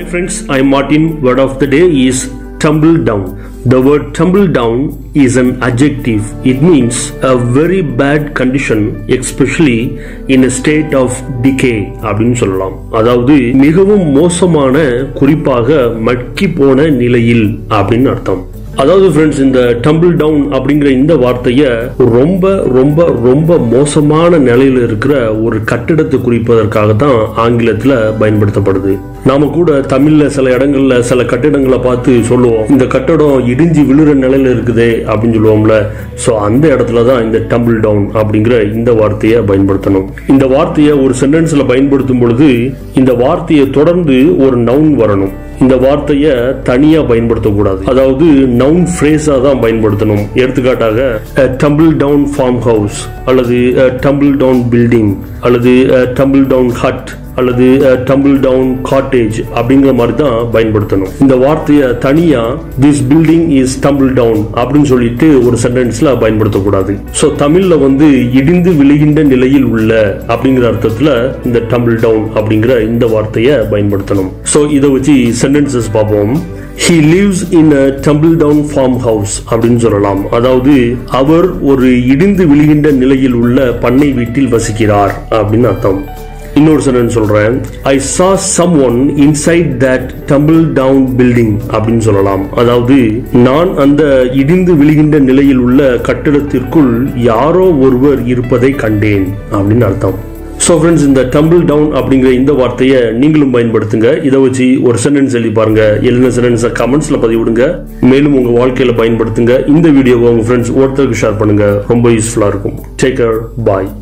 Hi friends, I'm Martin. Word of the day is tumble down. The word tumble down is an adjective. It means a very bad condition, especially in a state of decay அப்படின்னு சொல்லலாம் அதாவது மிகவும் மோசமான குறிப்பாக மக்கி போன நிலையில் அப்படின்னு அர்த்தம் அதாவது ஃப்ரெண்ட்ஸ் இந்த டம்பிள் டவுன் அப்படிங்கிற இந்த வார்த்தைய ரொம்ப ரொம்ப ரொம்ப மோசமான நிலையில இருக்கிற ஒரு கட்டிடத்தை குறிப்பதற்காக தான் ஆங்கிலத்துல பயன்படுத்தப்படுது நாம கூட தமிழ்ல சில இடங்கள்ல சில கட்டிடங்களை பார்த்து சொல்லுவோம் இந்த கட்டடம் இடிஞ்சு விழுற நிலையில இருக்குதே அப்படின்னு சொல்லுவோம்ல சோ அந்த இடத்துல தான் இந்த டம்பிள் டவுன் அப்படிங்கிற இந்த வார்த்தையை பயன்படுத்தணும் இந்த வார்த்தையை ஒரு சென்டென்ஸ்ல பயன்படுத்தும் பொழுது இந்த வார்த்தையை தொடர்ந்து ஒரு நவுன் வரணும் இந்த வார்த்தையை தனியா பயன்படுத்தக்கூடாது அதாவது நவுன் ஃப்ரேஸா தான் பயன்படுத்தணும் எடுத்துக்காட்டாக டம்பிள் டவுன் ஃபார்ம் ஹவுஸ் அல்லது டம்பிள் டவுன் பில்டிங் அல்லது டம்பிள் டவுன் ஹட் அல்லது டம்பிள் டவுன் காட்டேஜ் அப்படிங்கிற மாதிரி தான் பயன்படுத்தணும் இந்த வார்த்தையை தனியா this building is tumbledown அப்படின்னு சொல்லிட்டு ஒரு சென்டென்ஸ்ல பயன்படுத்தக்கூடாது ஸோ தமிழ்ல வந்து இடிந்து விழுகின்ற நிலையில் உள்ள அப்படிங்கிற அர்த்தத்துல இந்த டம்பிள் டவுன் அப்படிங்கிற இந்த வார்த்தையை பயன்படுத்தணும் ஸோ இதை வச்சு சென்டென்சஸ் பார்ப்போம் he lives in a tumbledown farmhouse அப்படின்னு சொல்லலாம் அதாவது அவர் ஒரு இடிந்து விழுகின்ற நிலையில் உள்ள பண்ணை வீட்டில் வசிக்கிறார் அப்படின்னு அர்த்தம் இன்னொரு சென்டென்ஸ் சொல்றேன் I saw someone inside that tumbledown building அப்படின்னு சொல்லலாம் அதாவது நான் அந்த இடிந்து விழுகின்ற நிலையில் உள்ள கட்டிடத்திற்குள் யாரோ ஒருவர் இருப்பதை கண்டேன் அப்படின்னு அர்த்தம் ஸோ ஃப்ரெண்ட்ஸ் இந்த டம்பிள் டவுன் அப்படிங்கிற இந்த வார்த்தையை நீங்களும் பயன்படுத்துங்க இதை வச்சு ஒரு சென்டென்ஸ் எழுதி பாருங்க எழுதின சென்டென்ஸை கமெண்ட்ஸ்ல பதிவிடுங்க மேலும் உங்க வாழ்க்கையில பயன்படுத்துங்க இந்த வீடியோவை உங்க ஃப்ரெண்ட்ஸ் ஒருத்தருக்கு ஷேர் பண்ணுங்க ரொம்ப யூஸ்ஃபுல்லா இருக்கும் டேக் கேர் பாய்